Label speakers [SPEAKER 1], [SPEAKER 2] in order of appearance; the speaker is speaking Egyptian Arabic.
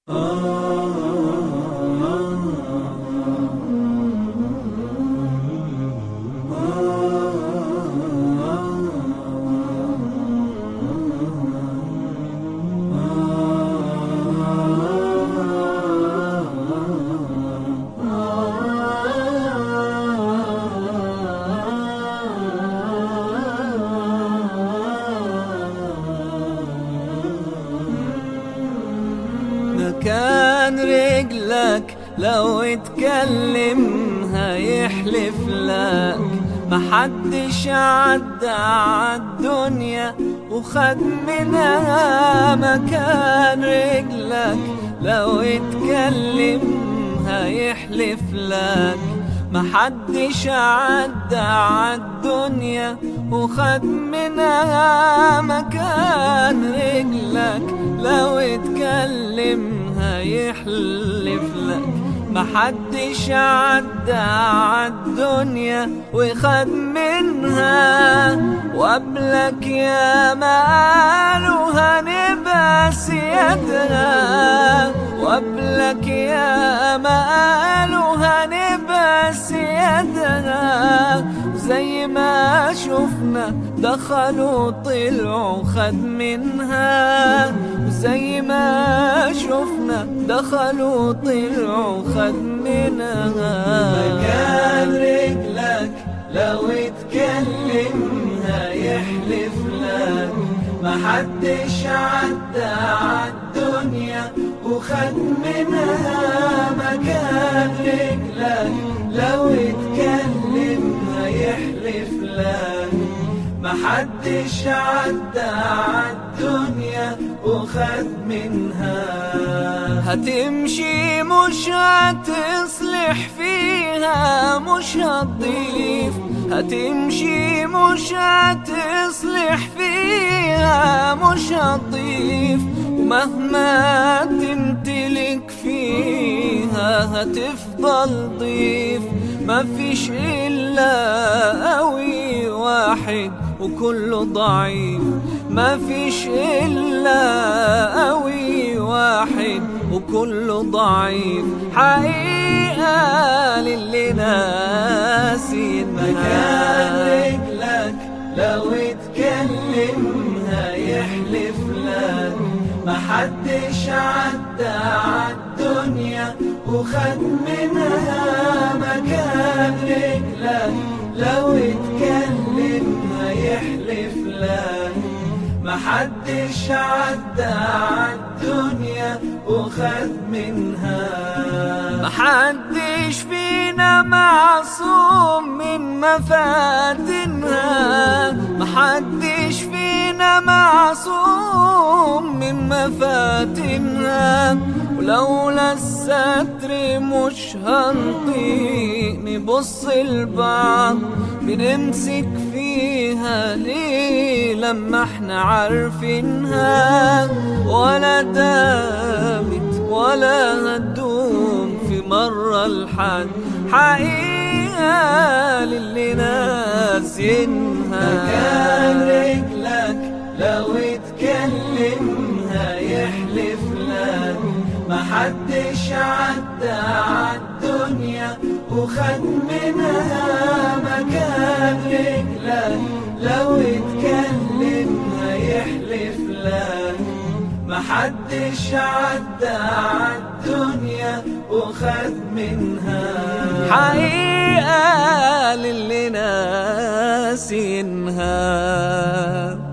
[SPEAKER 1] مكان رجلك لو اتكلم هيحلف لك محدش عدى عالدنيا وخد منها مكان رجلك لو اتكلم هيحلف لك محدش عدى عالدنيا وخد منها مكان رجلك لو اتكلم هيحلف لك محدش عدى عالدنيا وخد منها وقبلك يا ما قالوا هنبقى سيادها وقبلك يا ما قالوا هنبقى سيادها زي ما شفنا دخلوا طلعوا خد منها زي ما شفنا دخلوا طلعوا خد منها
[SPEAKER 2] مكان رجلك لو اتكلم هيحلف لك محدش عدى عالدنيا وخد منها مكان رجلك لو اتكلم هيحلف لك محدش عدى عالدنيا وخد منها
[SPEAKER 1] هتمشي مش هتصلح فيها مش هتضيف هتمشي مش هتصلح فيها مش هتضيف ومهما تمتلك فيها هتفضل ضيف مفيش إلا قوي واحد وكله ضعيف مفيش إلا قوي واحد وكله ضعيف حقيقة للي ناسي
[SPEAKER 2] مكان رجلك لو اتكلم هيحلف لك محدش عدى عالدنيا وخد منها مكان رجلك لو اتكلم هيحلف لك محدش عدى عالدنيا وخد منها
[SPEAKER 1] محدش فينا معصوم من مفاتنها محدش فينا معصوم من مفاتنها ولولا الستر مش هنطيق نبص لبعض بنمسك فيها ليه لما احنا عارفينها ولا دامت ولا هتدوم في مرة لحد حقيقة للي ناسينها
[SPEAKER 2] مكان رجلك لو اتكلم هيحلف لك محدش عدى عالدنيا وخد منها مكان رجلك لو اتكلم هيحلف لك محدش عدى عالدنيا وخد منها
[SPEAKER 1] حقيقة للي ناسينها